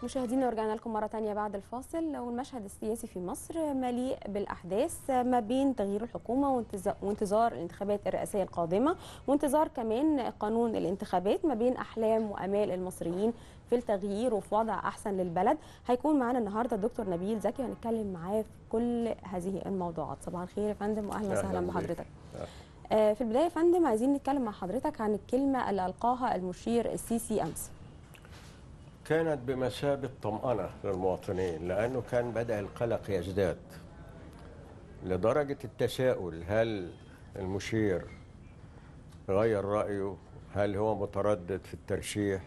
مشاهدينا ورجعنا لكم مرة تانية بعد الفاصل والمشهد السياسي في مصر مليء بالأحداث ما بين تغيير الحكومة وانتظار الانتخابات الرئاسية القادمة وانتظار كمان قانون الانتخابات ما بين أحلام وأمال المصريين في التغيير وفي وضع أحسن للبلد هيكون معانا النهاردة الدكتور نبيل زكي وهنتكلم معاه في كل هذه الموضوعات صباح الخير يا فندم وأهلا وسهلا بحضرتك آه، في البداية يا فندم عايزين نتكلم مع حضرتك عن الكلمة اللي ألقاها المشير السيسي أمس كانت بمثابة طمأنة للمواطنين لأنه كان بدأ القلق يزداد لدرجة التساؤل هل المشير غير رأيه هل هو متردد في الترشيح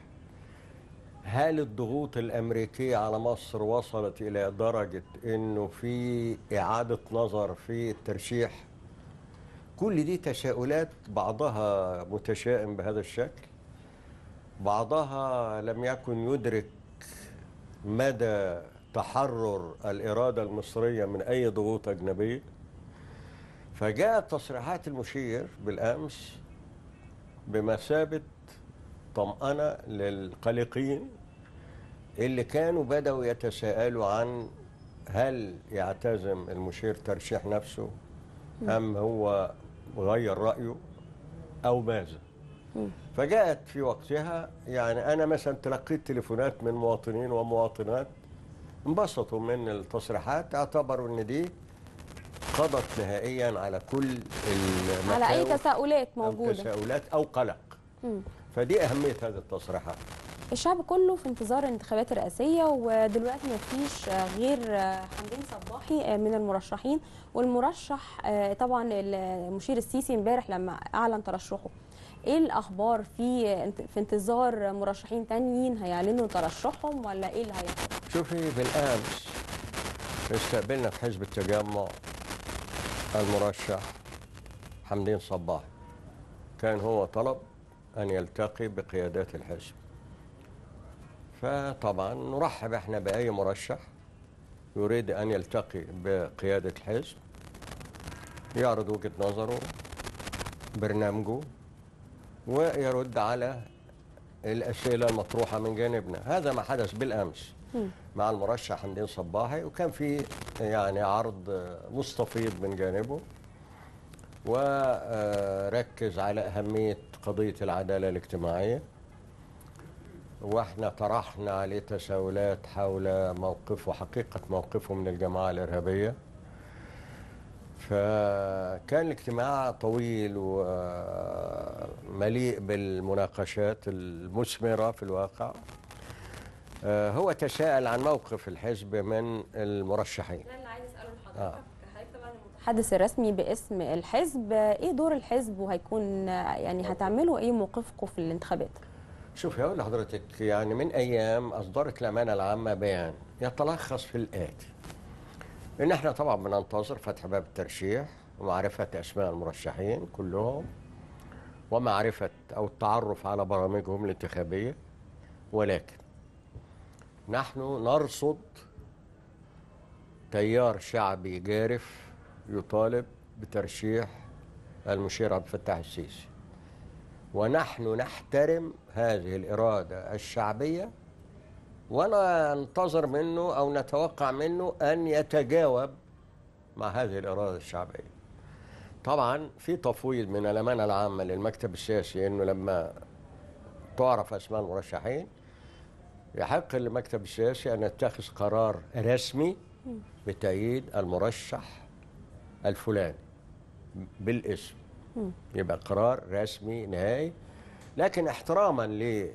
هل الضغوط الأمريكية على مصر وصلت إلى درجة أنه في إعادة نظر في الترشيح كل دي تساؤلات بعضها متشائم بهذا الشكل بعضها لم يكن يدرك مدى تحرر الإرادة المصرية من أي ضغوط أجنبية فجاءت تصريحات المشير بالأمس بمثابة طمأنة للقلقين اللي كانوا بدأوا يتساءلوا عن هل يعتزم المشير ترشيح نفسه أم هو غير رأيه أو ماذا فجاءت في وقتها يعني أنا مثلا تلقيت تليفونات من مواطنين ومواطنات انبسطوا من التصريحات اعتبروا ان دي قضت نهائيا على كل على أي تساؤلات أو موجودة تساؤلات أو قلق مم. فدي أهمية هذه التصريحات الشعب كله في انتظار الانتخابات الرئاسية ودلوقتي ما فيش غير حمدين صباحي من المرشحين والمرشح طبعا المشير السيسي امبارح لما أعلن ترشحه ايه الاخبار في في انتظار مرشحين تانيين هيعلنوا ترشحهم ولا ايه اللي هيحصل شوفي بالامس استقبلنا في حزب التجمع المرشح حمدين صباح كان هو طلب ان يلتقي بقيادات الحزب فطبعا نرحب احنا باي مرشح يريد ان يلتقي بقياده الحزب يعرض وجهه نظره برنامجه ويرد على الأسئلة المطروحة من جانبنا هذا ما حدث بالأمس مع المرشح حمدين صباحي وكان في يعني عرض مستفيض من جانبه وركز على أهمية قضية العدالة الاجتماعية واحنا طرحنا عليه تساؤلات حول موقفه حقيقة موقفه من الجماعة الإرهابية فكان الاجتماع طويل ومليء بالمناقشات المثمرة في الواقع هو تساءل عن موقف الحزب من المرشحين ده اللي عايز اساله لحضرتك حضرتك طبعا المتحدث الرسمي باسم الحزب ايه دور الحزب وهيكون يعني هتعملوا ايه موقفكم في الانتخابات شوف هقول لحضرتك يعني من ايام اصدرت الامانه العامه بيان يتلخص في الاتي ان احنا طبعا بننتظر فتح باب الترشيح ومعرفه اسماء المرشحين كلهم ومعرفه او التعرف على برامجهم الانتخابيه ولكن نحن نرصد تيار شعبي جارف يطالب بترشيح المشير عبد الفتاح السيسي ونحن نحترم هذه الاراده الشعبيه ولا ننتظر منه او نتوقع منه ان يتجاوب مع هذه الاراده الشعبيه. طبعا في تفويض من الامانه العامه للمكتب السياسي انه لما تعرف اسماء المرشحين يحق للمكتب السياسي ان يتخذ قرار رسمي بتأييد المرشح الفلاني بالاسم. يبقى قرار رسمي نهائي لكن احتراما ل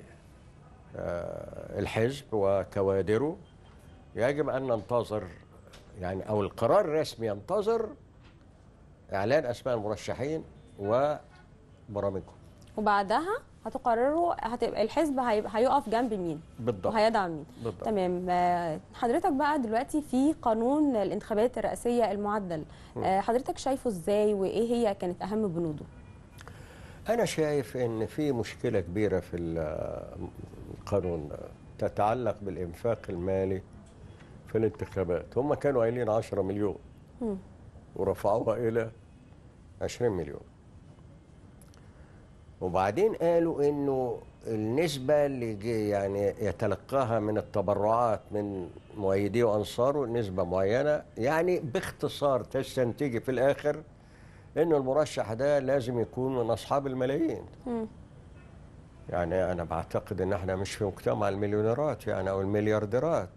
الحزب وكوادره يجب ان ننتظر يعني او القرار الرسمي ينتظر اعلان اسماء المرشحين وبرامجهم وبعدها هتقرروا هتبقى الحزب هيبقى هيقف جنب مين بالضبط وهيدعم مين بالضبط. تمام آه، حضرتك بقى دلوقتي في قانون الانتخابات الرئاسيه المعدل آه، حضرتك شايفه ازاي وايه هي كانت اهم بنوده انا شايف ان في مشكله كبيره في القانون ده تتعلق بالانفاق المالي في الانتخابات هم كانوا قايلين 10 مليون مم. ورفعوها الى 20 مليون وبعدين قالوا انه النسبة اللي جي- يعني يتلقاها من التبرعات من مؤيديه وأنصاره نسبة معينة يعني باختصار تستنتجي في الآخر إنه المرشح ده لازم يكون من أصحاب الملايين مم. يعني أنا بعتقد إن إحنا مش في مجتمع المليونيرات يعني أو المليارديرات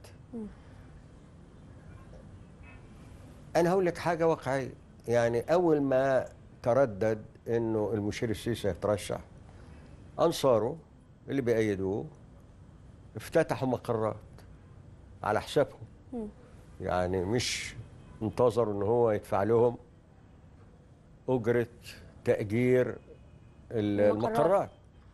أنا هقول لك حاجة واقعية يعني أول ما تردد إنه المشير السيسي يترشح أنصاره اللي بيأيدوه افتتحوا مقرات على حسابهم مم. يعني مش انتظروا ان هو يدفع لهم اجره تاجير ال- المقرات. المقرات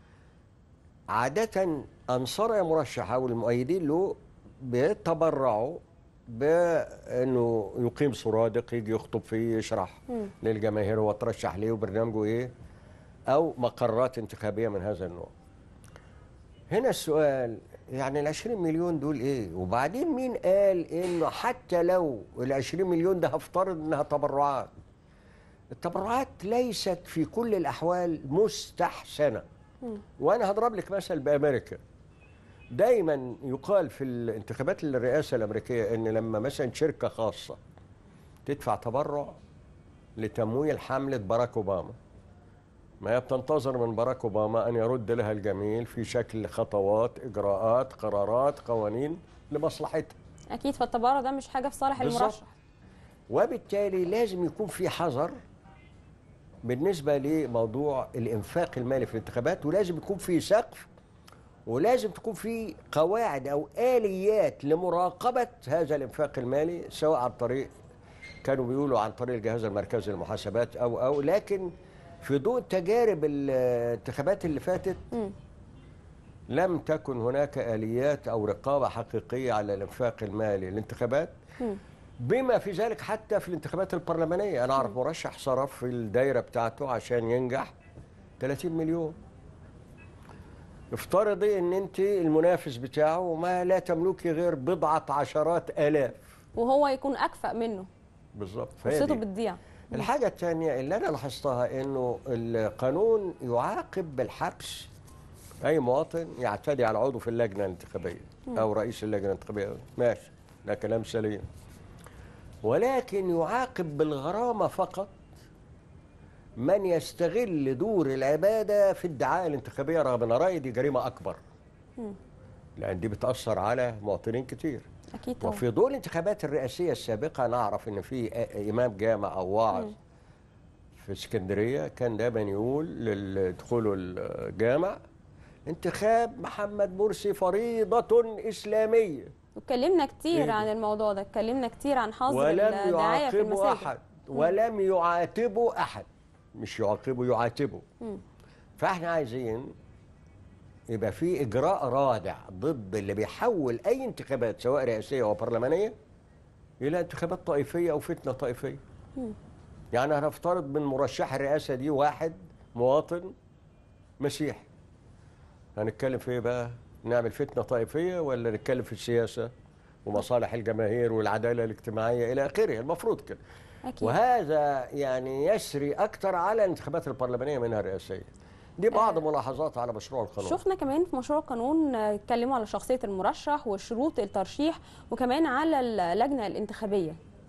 عاده انصار المرشح او المؤيدين له بيتبرعوا بانه يقيم سرادق يجي يخطب فيه يشرح مم. للجماهير هو ترشح ليه وبرنامجه ايه او مقرات انتخابيه من هذا النوع هنا السؤال يعني ال 20 مليون دول ايه؟ وبعدين مين قال انه حتى لو ال 20 مليون ده هفترض انها تبرعات. التبرعات ليست في كل الاحوال مستحسنه. مم. وانا هضرب لك مثل بامريكا. دايما يقال في الانتخابات الرئاسه الامريكيه ان لما مثلا شركه خاصه تدفع تبرع لتمويل حمله باراك اوباما ما هي بتنتظر من باراك اوباما ان يرد لها الجميل في شكل خطوات اجراءات قرارات قوانين لمصلحتها اكيد فالتبرع ده مش حاجه في صالح بالظبط. المرشح وبالتالي لازم يكون في حذر بالنسبه لموضوع الانفاق المالي في الانتخابات ولازم يكون في سقف ولازم تكون في قواعد او اليات لمراقبه هذا الانفاق المالي سواء عن طريق كانوا بيقولوا عن طريق الجهاز المركزي للمحاسبات او او لكن في ضوء تجارب الانتخابات اللي فاتت مم. لم تكن هناك اليات او رقابه حقيقيه على الانفاق المالي للانتخابات مم. بما في ذلك حتى في الانتخابات البرلمانيه انا اعرف مرشح صرف في الدايره بتاعته عشان ينجح 30 مليون افترضي ان انت المنافس بتاعه ما لا تملكي غير بضعه عشرات الاف وهو يكون اكفأ منه بالظبط فهي فرصته دي. بتضيع الحاجة الثانية اللي أنا لاحظتها إنه القانون يعاقب بالحبس أي مواطن يعتدي على عضو في اللجنة الانتخابية أو رئيس اللجنة الانتخابية ماشي ده كلام سليم ولكن يعاقب بالغرامة فقط من يستغل دور العبادة في الدعاية الانتخابية رغم أن رأيي دي جريمة أكبر مم. لأن دي بتأثر على مواطنين كتير اكيد طبعا وفي ضوء الانتخابات الرئاسية السابقة نعرف إن في آ- إمام جامع أو واعظ مم. في اسكندرية كان دايما يقول للدخول الجامع انتخاب محمد مرسي فريضة إسلامية واتكلمنا كتير إيه ده؟ عن الموضوع ده اتكلمنا كتير عن حظر ولم الدعايه في يعاقبه المساجد أحد ولم يعاتبه أحد مش يعاقبه يعاتبه مم. فاحنا عايزين يبقى في اجراء رادع ضد اللي بيحول اي انتخابات سواء رئاسيه او برلمانيه الى انتخابات طائفيه او فتنه طائفيه. مم. يعني هنفترض من مرشح الرئاسه دي واحد مواطن مسيحي. هنتكلم في ايه بقى؟ نعمل فتنه طائفيه ولا نتكلم في السياسه ومصالح الجماهير والعداله الاجتماعيه الى اخره المفروض كده. اكيد وهذا يعني يسري اكثر على الانتخابات البرلمانيه منها الرئاسيه. دي بعض ملاحظات على مشروع القانون. شفنا كمان في مشروع القانون آه، اتكلموا على شخصيه المرشح وشروط الترشيح وكمان على اللجنه الانتخابيه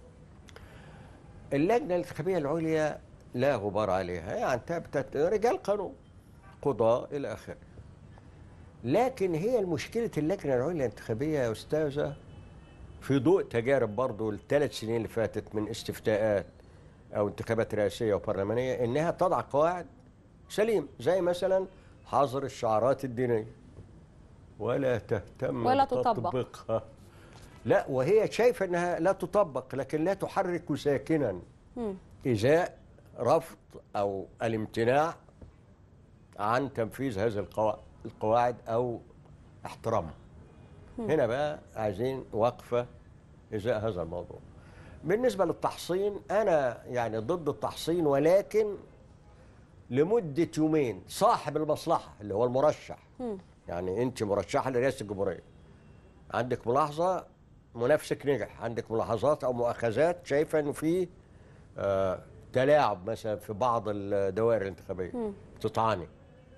اللجنه الانتخابيه العليا لا غبار عليها يعني تبت رجال قانون قضاء الى اخره. لكن هي المشكله اللجنه العليا الانتخابيه يا استاذه في ضوء تجارب برضو الثلاث سنين اللي فاتت من استفتاءات او انتخابات رئاسيه وبرلمانيه انها تضع قواعد سليم زي مثلا حظر الشعارات الدينيه ولا تهتم ولا تطبق. بتطبيقها لا وهي شايفه انها لا تطبق لكن لا تحرك ساكنا مم. ازاء رفض او الامتناع عن تنفيذ هذه القوا- القواعد او احترامها هنا بقى عايزين وقفه ازاء هذا الموضوع بالنسبه للتحصين انا يعني ضد التحصين ولكن لمده يومين صاحب المصلحه اللي هو المرشح مم. يعني انت مرشحه لرئاسه الجمهوريه عندك ملاحظه منافسك نجح عندك ملاحظات او مؤاخذات شايفه انه في آه تلاعب مثلا في بعض الدوائر الانتخابيه مم. تطعني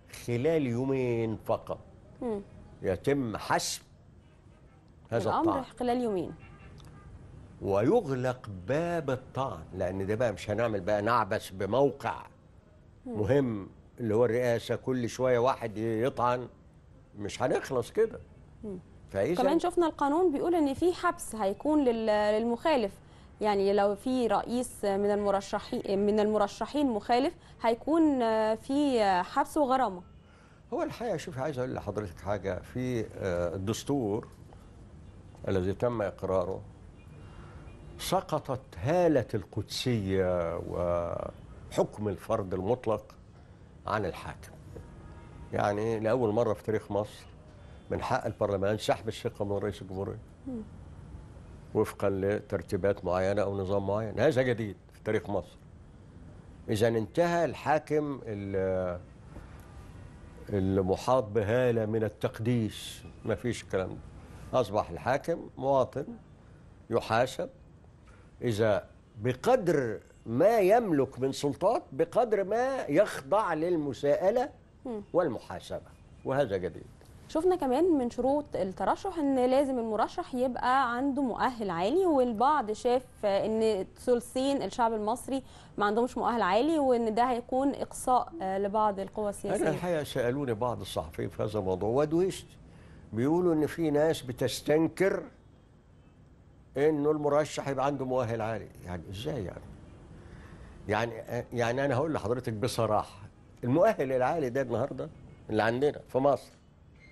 خلال يومين فقط مم. يتم حسم هذا الامر الطعن خلال يومين ويغلق باب الطعن لان ده بقى مش هنعمل بقى نعبث بموقع مهم اللي هو الرئاسه كل شويه واحد يطعن مش هنخلص كده فاذا كمان شفنا القانون بيقول ان في حبس هيكون لل- للمخالف يعني لو في رئيس من المرشحين من المرشحين مخالف هيكون في حبس وغرامه هو الحقيقه شوف عايز اقول لحضرتك حاجه في آه، الدستور الذي تم اقراره سقطت هاله القدسيه وحكم الفرد المطلق عن الحاكم يعني لاول مره في تاريخ مصر من حق البرلمان سحب الثقه من رئيس الجمهوريه وفقا لترتيبات معينه او نظام معين هذا جديد في تاريخ مصر اذا انتهى الحاكم ال- المحاط بهالة من التقديس ما فيش الكلام ده أصبح الحاكم مواطن يحاسب إذا بقدر ما يملك من سلطات بقدر ما يخضع للمساءلة والمحاسبة وهذا جديد شفنا كمان من شروط الترشح ان لازم المرشح يبقى عنده مؤهل عالي والبعض شاف ان ثلثين الشعب المصري ما عندهمش مؤهل عالي وان ده هيكون اقصاء لبعض القوى أنا السياسيه الحقيقة سألوني بعض الصحفيين في هذا الموضوع ودوشت بيقولوا إن في ناس بتستنكر إنه المرشح يبقى عنده مؤهل عالي يعني إزاي يعني؟ يعني يعني أنا هقول لحضرتك بصراحة المؤهل العالي ده النهاردة اللي عندنا في مصر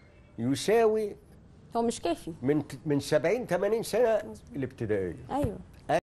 يساوي هو مش كافي من من 70 80 سنة الابتدائية ايوه